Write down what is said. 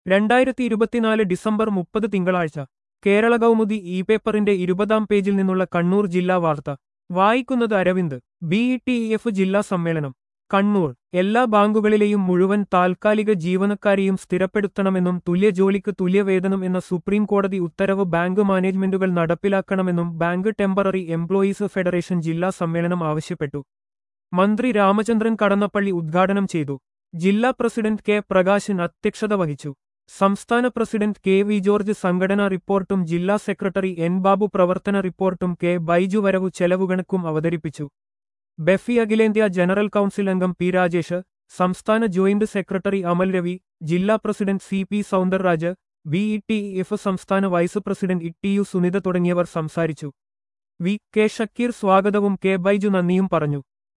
രണ്ടായിരത്തി ഇരുപത്തിനാല് ഡിസംബർ മുപ്പത് തിങ്കളാഴ്ച കേരള കൗമുദി ഇ പേപ്പറിന്റെ ഇരുപതാം പേജിൽ നിന്നുള്ള കണ്ണൂർ ജില്ലാ വാർത്ത വായിക്കുന്നത് Aravind B E T F ജില്ലാ സമ്മേളനം കണ്ണൂർ എല്ലാ ബാങ്കുകളിലെയും മുഴുവൻ താൽക്കാലിക ജീവനക്കാരെയും സ്ഥിരപ്പെടുത്തണമെന്നും തുല്യ ജോലിക്ക് തുല്യവേതനം എന്ന സുപ്രീം കോടതി ഉത്തരവ് ബാങ്ക് മാനേജ്മെന്റുകൾ നടപ്പിലാക്കണമെന്നും ബാങ്ക് ടെമ്പററി എംപ്ലോയീസ് ഫെഡറേഷൻ ജില്ലാ സമ്മേളനം ആവശ്യപ്പെട്ടു മന്ത്രി രാമചന്ദ്രൻ കടന്നപ്പള്ളി ഉദ്ഘാടനം ചെയ്തു ജില്ലാ പ്രസിഡന്റ് കെ പ്രകാശൻ അധ്യക്ഷത വഹിച്ചു സംസ്ഥാന പ്രസിഡന്റ് കെ വി ജോർജ് സംഘടനാ റിപ്പോർട്ടും ജില്ലാ സെക്രട്ടറി എൻ ബാബു പ്രവർത്തന റിപ്പോർട്ടും കെ ബൈജു വരവു ചെലവുകണക്കും അവതരിപ്പിച്ചു ബെഫി അഖിലേന്ത്യാ ജനറൽ കൗൺസിൽ അംഗം പി രാജേഷ് സംസ്ഥാന ജോയിന്റ് സെക്രട്ടറി അമൽ രവി ജില്ലാ president C P Soundarraj B E T F സംസ്ഥാന vice president E T U Sunitha തുടങ്ങിയവർ സംസാരിച്ചു വി കെ ഷക്കീർ സ്വാഗതവും കെ ബൈജു നന്ദിയും പറഞ്ഞു